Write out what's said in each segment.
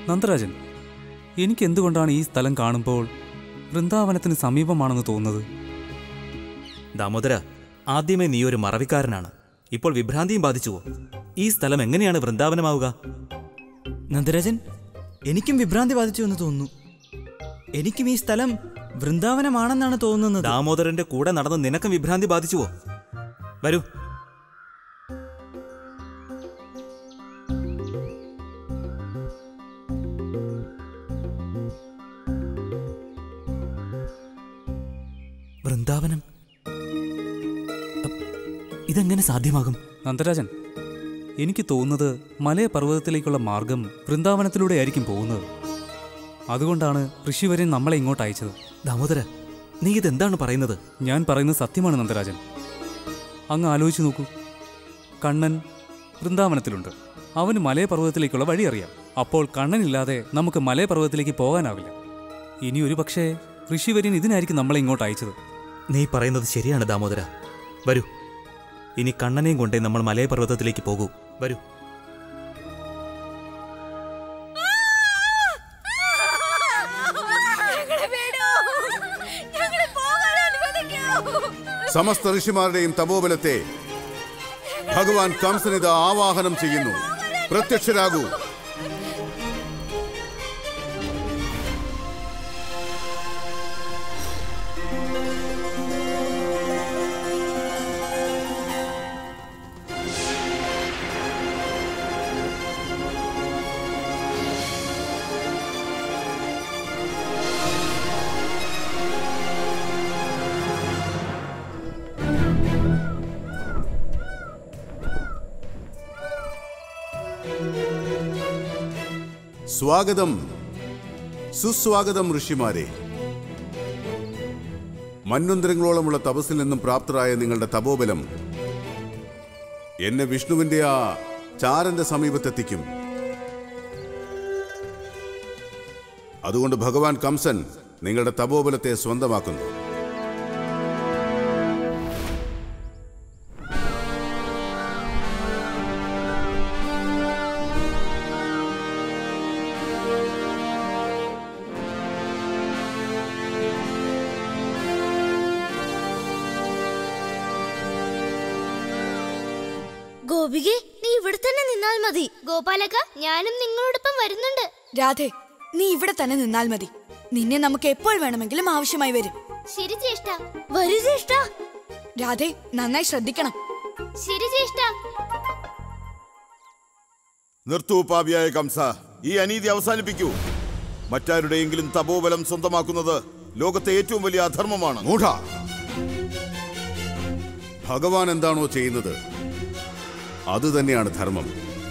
നന്ദരാജൻ എനിക്ക് എന്തുകൊണ്ടാണ് ഈ സ്ഥലം കാണുമ്പോൾ വൃന്ദാവനത്തിന് സമീപമാണെന്ന് തോന്നുന്നത് ദാമോദര ആദ്യമേ നീ ഒരു മറവിക്കാരനാണ് ഇപ്പോൾ വിഭ്രാന്തിയും ബാധിച്ചുവോ ഈ സ്ഥലം എങ്ങനെയാണ് വൃന്ദാവനമാവുക നന്ദരാജൻ എനിക്കും വിഭ്രാന്തി ബാധിച്ചു എന്ന് തോന്നുന്നു എനിക്കും ഈ സ്ഥലം വൃന്ദാവനമാണെന്നാണ് തോന്നുന്നത് ദാമോദരന്റെ കൂടെ നടന്ന് നിനക്കും വിഭ്രാന്തി ബാധിച്ചുവോ വരൂ വൃന്ദാവനം അ, ഇതെങ്ങനെ സാധ്യമാകും നന്ദരാജൻ എനിക്ക് തോന്നുന്നത് മലയപർവ്വതത്തിലേക്കുള്ള മാർഗം വൃന്ദാവനത്തിലൂടെ ആയിരിക്കും പോകുന്നത് അതുകൊണ്ടാണ് ഋഷിവര്യൻ നമ്മളെ ഇങ്ങോട്ട് അയച്ചത് ദാമോദര നീ ഇതെന്താണ് പറയുന്നത് ഞാൻ പറയുന്നത് സത്യമാണ് നന്ദരാജൻ അങ്ങ് ആലോചിച്ചു നോക്കൂ കണ്ണൻ വൃന്ദാവനത്തിലുണ്ട് അവന് മലയപർവ്വതത്തിലേക്കുള്ള വഴി അറിയാം അപ്പോൾ കണ്ണനില്ലാതെ നമുക്ക് മലയപർവ്വതത്തിലേക്ക് പോകാനാവില്ല ഇനി ഒരു പക്ഷേ ഋഷിവര്യൻ ഇതിനായിരിക്കും നമ്മളെ ഇങ്ങോട്ട് അയച്ചത് നീ പറയുന്നത് ശരിയാണ് ദാമോദര വരൂ ഇനി കണ്ണനെയും കൊണ്ടേ നമ്മൾ മലയപർവ്വതത്തിലേക്ക് പോകൂ വരൂ സമസ്ത ഋഷിമാരുടെയും തപോബലത്തെ ഭഗവാൻ കംസനിത ആവാഹനം ചെയ്യുന്നു പ്രത്യക്ഷരാകൂ സ്വാഗതം സുസ്വാഗതം ഋഷിമാരെ മന്വന്തരങ്ങളോളമുള്ള തപസ്സിൽ നിന്നും പ്രാപ്തരായ നിങ്ങളുടെ തപോബലം എന്നെ വിഷ്ണുവിന്റെ ആ ചാരന്റെ സമീപത്തെത്തിക്കും അതുകൊണ്ട് ഭഗവാൻ കംസൻ നിങ്ങളുടെ തപോബലത്തെ സ്വന്തമാക്കുന്നു ഗോപികെ നീ ഇവിടെ തന്നെ നിന്നാൽ മതി ഗോപാലക ഞാനും നിങ്ങളോടൊപ്പം വരുന്നുണ്ട് രാധേ നീ ഇവിടെ തന്നെ നിന്നാൽ മതി നിന്നെ നമുക്ക് എപ്പോൾ വേണമെങ്കിലും ആവശ്യമായി വരും ശരി ജ്യേഷ്ഠ വരൂ ജ്യേഷ്ഠ രാധേ നന്നായി ശ്രദ്ധിക്കണം ശരി ജ്യേഷ്ഠ നിർത്തൂ പാപിയായ കംസ ഈ അനീതി അവസാനിപ്പിക്കൂ മറ്റാരുടെയെങ്കിലും തപോബലം സ്വന്തമാക്കുന്നത് ലോകത്തെ ഏറ്റവും വലിയ അധർമ്മമാണ് മൂഢ ഭഗവാൻ എന്താണോ ചെയ്യുന്നത് അതുതന്നെയാണ് ധർമ്മം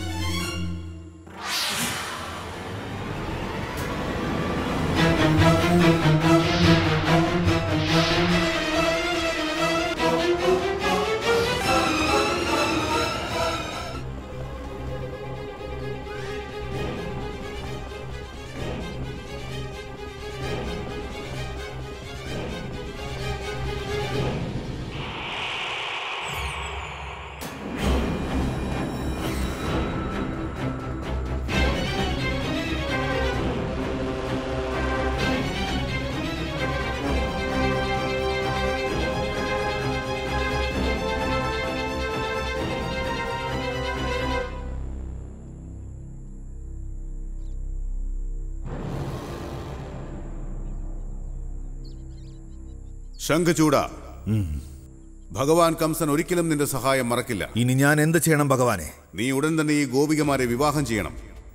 ശംഖചൂട ഭഗവാൻ കംസൻ ഒരിക്കലും നിന്റെ സഹായം മറക്കില്ല ഇനി ഞാൻ എന്ത് ചെയ്യണം ഭഗവാനെ നീ ഉടൻ തന്നെ ഈ ഗോപികമാരെ വിവാഹം ചെയ്യണം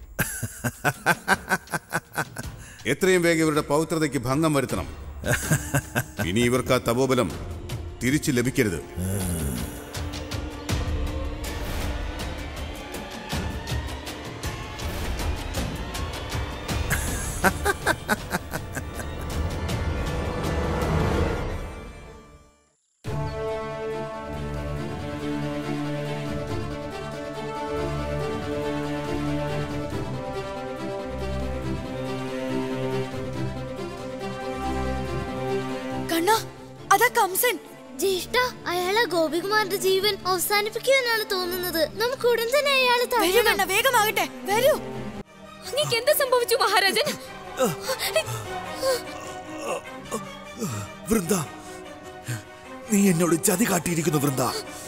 എത്രയും വേഗം ഇവരുടെ പൗത്രതയ്ക്ക് ഭംഗം വരുത്തണം ഇനി ഇവർക്ക് ആ തപോബലം തിരിച്ചു ലഭിക്കരുത് കണ്ണാ അതാ കംസൻ ജ്യേഷ്ഠ അയാളെ ഗോപികുമാറിന്റെ ജീവൻ അവസാനിപ്പിക്കുമെന്നാണ് തോന്നുന്നത് നമുക്ക് ഉടൻ തന്നെ അയാളെ വരൂ തടയണം കണ്ണ വേഗമാകട്ടെ വരൂ അങ്ങേക്ക് എന്ത് സംഭവിച്ചു മഹാരാജൻ വൃന്ദ നീ എന്നോട് ചതി കാട്ടിയിരിക്കുന്നു വൃന്ദ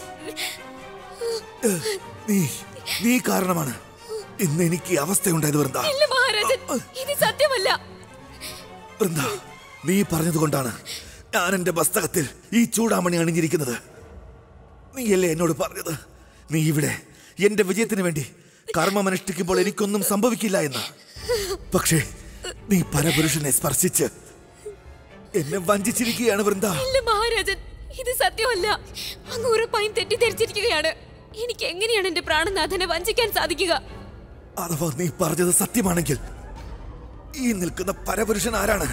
ഏ, നീ നീ കാരണമാണ് ഇന്ന് എനിക്ക് ഈ അവസ്ഥയുണ്ടായത് വൃന്ദ ഇല്ല മഹാരാജൻ ഇത് സത്യമല്ല വൃന്ദ നീ പറഞ്ഞതുകൊണ്ടാണ് ഞാൻ എന്റെ പുസ്തകത്തിൽ ഈ ചൂടാമണി അണിഞ്ഞിരിക്കുന്നത് നീയല്ലേ എന്നോട് പറഞ്ഞത് നീ ഇവിടെ എന്റെ വിജയത്തിന് വേണ്ടി കർമ്മമനുഷ്ഠിക്കുമ്പോൾ എനിക്കൊന്നും സംഭവിക്കില്ല എന്ന് പക്ഷേ നീ പരപുരുഷനെ സ്പർശിച്ച് എന്നെ വഞ്ചിച്ചിരിക്കുകയാണ് വൃന്ദ ഇല്ല മഹാരാജൻ ഇത് സത്യമല്ല അങ്ങ് ഉറപ്പായും തെറ്റിദ്ധരിച്ചിരിക്കുകയാണ് എനിക്ക് എങ്ങനെയാണ് എന്റെ പ്രാണനാഥനെ വഞ്ചിക്കാൻ സാധിക്കുക അഥവാ നീ പറഞ്ഞത് സത്യമാണെങ്കിൽ ഈ നിൽക്കുന്ന പരപുരുഷൻ ആരാണ്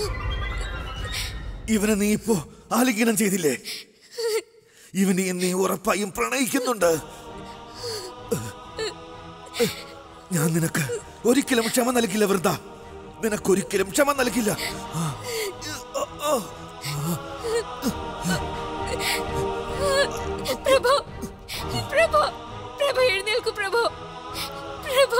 ഇവനെ നീ ഇപ്പോ ആലിംഗനം ചെയ്തില്ലേ ഇവനെ നീ ഉറപ്പായും പ്രണയിക്കുന്നുണ്ട് ഞാൻ നിനക്ക് ഒരിക്കലും ക്ഷമ നൽകില്ല വൃന്ദ നിനക്കൊരിക്കലും ക്ഷമ നൽകില്ല പ്രഭു പ്രഭു പ്രഭു എഴുന്നേൽക്കൂ പ്രഭു പ്രഭു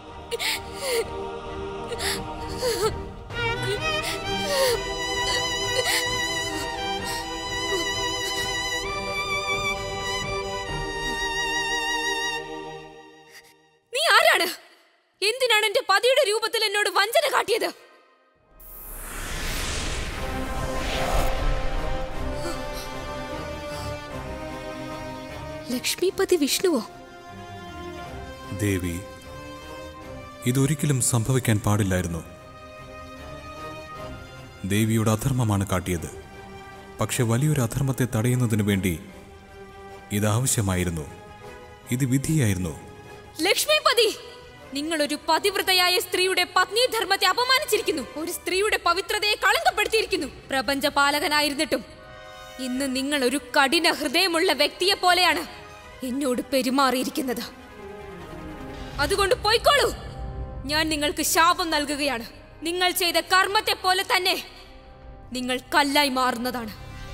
നീ ആരാണ് എന്തിനാണ് എന്റെ പതിയുടെ രൂപത്തിൽ എന്നോട് വഞ്ചന കാട്ടിയത് ലക്ഷ്മിപതി വിഷ്ണുവോ ദേവി ഇതൊരിക്കലും സംഭവിക്കാൻ പാടില്ലായിരുന്നു ദേവിയുടെ അധർമ്മമാണ് കാട്ടിയത് പക്ഷെ വലിയൊരു അധർമ്മത്തെ തടയുന്നതിനു വേണ്ടി ഇതാവശ്യമായിരുന്നു ഇത് വിധിയായിരുന്നു ലക്ഷ്മിപതി നിങ്ങൾ ഒരു പതിവ്രതയായ സ്ത്രീയുടെ പത്നി ധർമ്മത്തെ അപമാനിച്ചിരിക്കുന്നു ഒരു സ്ത്രീയുടെ പവിത്രതയെ കളങ്കപ്പെടുത്തിയിരിക്കുന്നു പ്രപഞ്ച പാലകനായിരുന്നിട്ടും ഇന്ന് നിങ്ങൾ ഒരു കഠിന ഹൃദയമുള്ള വ്യക്തിയെ പോലെയാണ് എന്നോട് പെരുമാറിയിരിക്കുന്നത് അതുകൊണ്ട് പോയിക്കോളൂ ഞാൻ നിങ്ങൾക്ക് ശാപം നൽകുകയാണ് നിങ്ങൾ ചെയ്ത കർമ്മത്തെ പോലെ തന്നെ നിങ്ങൾ കല്ലായി മാറുന്നതാണ്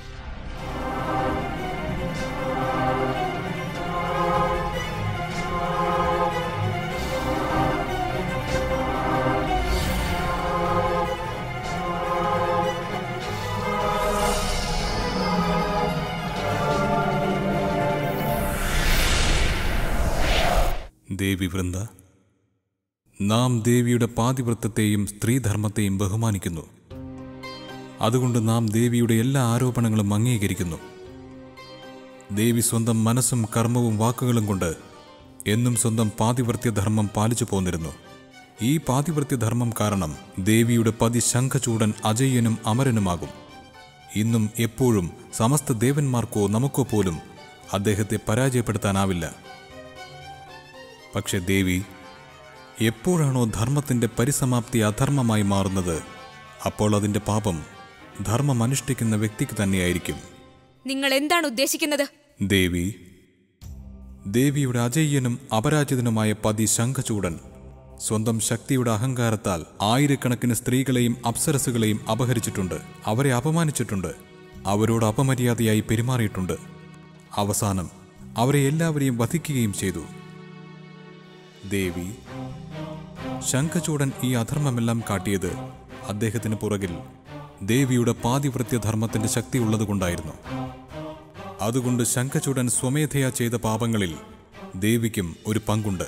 ദേവി വൃന്ദ നാം ദേവിയുടെ പാതിവൃത്തത്തെയും സ്ത്രീധർമ്മത്തെയും ബഹുമാനിക്കുന്നു അതുകൊണ്ട് നാം ദേവിയുടെ എല്ലാ ആരോപണങ്ങളും അംഗീകരിക്കുന്നു ദേവി സ്വന്തം മനസ്സും കർമ്മവും വാക്കുകളും കൊണ്ട് എന്നും സ്വന്തം പാതിവൃത്യധർമ്മം പാലിച്ചു പോന്നിരുന്നു ഈ പാതിവൃത്യധർമ്മം കാരണം ദേവിയുടെ പതി ശംഖചൂടൻ അജയ്യനും അമരനുമാകും ഇന്നും എപ്പോഴും സമസ്ത ദേവന്മാർക്കോ നമുക്കോ പോലും അദ്ദേഹത്തെ പരാജയപ്പെടുത്താനാവില്ല പക്ഷെ ദേവി എപ്പോഴാണോ ധർമ്മത്തിന്റെ പരിസമാപ്തി അധർമ്മമായി മാറുന്നത് അപ്പോൾ അതിന്റെ പാപം ധർമ്മം അനുഷ്ഠിക്കുന്ന വ്യക്തിക്ക് തന്നെയായിരിക്കും നിങ്ങൾ എന്താണ് ഉദ്ദേശിക്കുന്നത് ദേവി ദേവിയുടെ അജയ്യനും അപരാജിതനുമായ പതി ശംഖചൂടൻ സ്വന്തം ശക്തിയുടെ അഹങ്കാരത്താൽ ആയിരക്കണക്കിന് സ്ത്രീകളെയും അപ്സരസുകളെയും അപഹരിച്ചിട്ടുണ്ട് അവരെ അപമാനിച്ചിട്ടുണ്ട് അവരോട് അപമര്യാദയായി പെരുമാറിയിട്ടുണ്ട് അവസാനം അവരെ എല്ലാവരെയും വധിക്കുകയും ചെയ്തു ദേവി ശംഖചൂടൻ ഈ അധർമ്മമെല്ലാം കാട്ടിയത് അദ്ദേഹത്തിന് പുറകിൽ ദേവിയുടെ പാതിവൃത്യധർമ്മത്തിന്റെ ശക്തി ഉള്ളതുകൊണ്ടായിരുന്നു അതുകൊണ്ട് ശംഖചൂടൻ സ്വമേധയാ ചെയ്ത പാപങ്ങളിൽ ദേവിക്കും ഒരു പങ്കുണ്ട്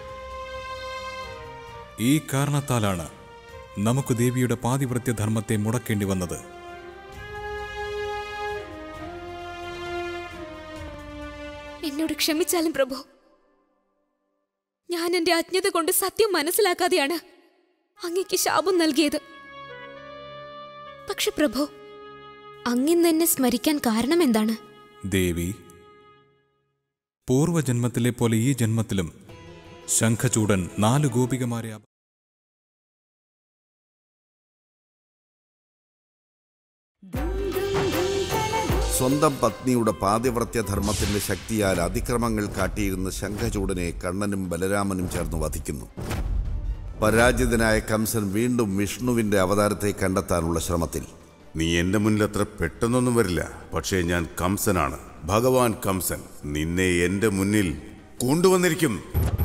ഈ കാരണത്താലാണ് നമുക്ക് ദേവിയുടെ പാതിവൃത്യധർമ്മത്തെ മുടക്കേണ്ടി വന്നത് എന്നോട് ക്ഷമിച്ചാലും പ്രഭു ഞാൻ എന്റെ അജ്ഞത കൊണ്ട് സത്യം മനസ്സിലാക്കാതെയാണ് അങ്ങയ്ക്ക് ശാപം നൽകിയത് പക്ഷെ പ്രഭു അങ്ങിന്ന് എന്നെ സ്മരിക്കാൻ കാരണം എന്താണ് ദേവി പൂർവജന്മത്തിലെ പോലെ ഈ ജന്മത്തിലും ശംഖചൂടൻ നാല് ഗോപികമാരെ അപ- സ്വന്തം പത്നിയുടെ പാതിവ്രത്യധർമ്മത്തിന്റെ ശക്തിയാൽ അതിക്രമങ്ങൾ കാട്ടിയിരുന്ന ശംഖചൂടനെ കണ്ണനും ബലരാമനും ചേർന്ന് വധിക്കുന്നു പരാജിതനായ കംസൻ വീണ്ടും വിഷ്ണുവിന്റെ അവതാരത്തെ കണ്ടെത്താനുള്ള ശ്രമത്തിൽ നീ എന്റെ മുന്നിൽ അത്ര പെട്ടെന്നൊന്നും വരില്ല പക്ഷേ ഞാൻ കംസനാണ് ഭഗവാൻ കംസൻ നിന്നെ എന്റെ മുന്നിൽ കൊണ്ടുവന്നിരിക്കും